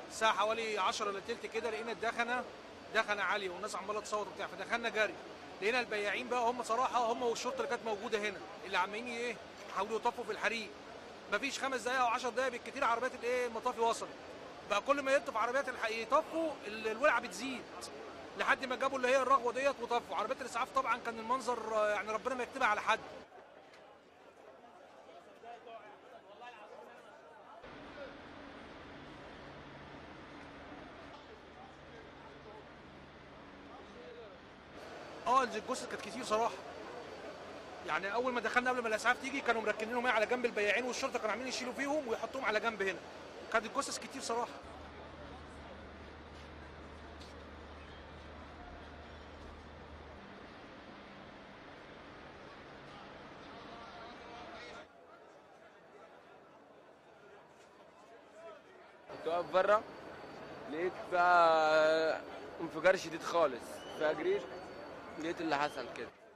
الساعه حوالي 10 الا تلت كده لقينا الدخنه دخنه عاليه والناس عماله تصوت وبتاع فدخلنا جري لقينا البياعين بقى هم صراحه هم والشرطه اللي كانت موجوده هنا اللي عمالين ايه يحاولوا يطفوا في الحريق مفيش خمس دقايق او 10 دقايق بالكتير عربيات الايه المطافي وصلت بقى كل ما يطفوا عربيات الح- يطفوا ال- الولعه بتزيد لحد ما جابوا اللي هي الرغوه ديت وطفوا عربيات الاسعاف طبعا كان المنظر آه، يعني ربنا ما يكتبها على حد اه الجثث كانت كتير صراحه يعني اول ما دخلنا قبل ما الاسعاف تيجي كانوا مركنينهم إيه على جنب البياعين والشرطه كانوا عاملين يشيلوا فيهم ويحطوهم على جنب هنا كانت الجثث كتير صراحه كنت واقف بره لقيت بقى انفجار شديد خالص فجريت لقيت اللي حصل كده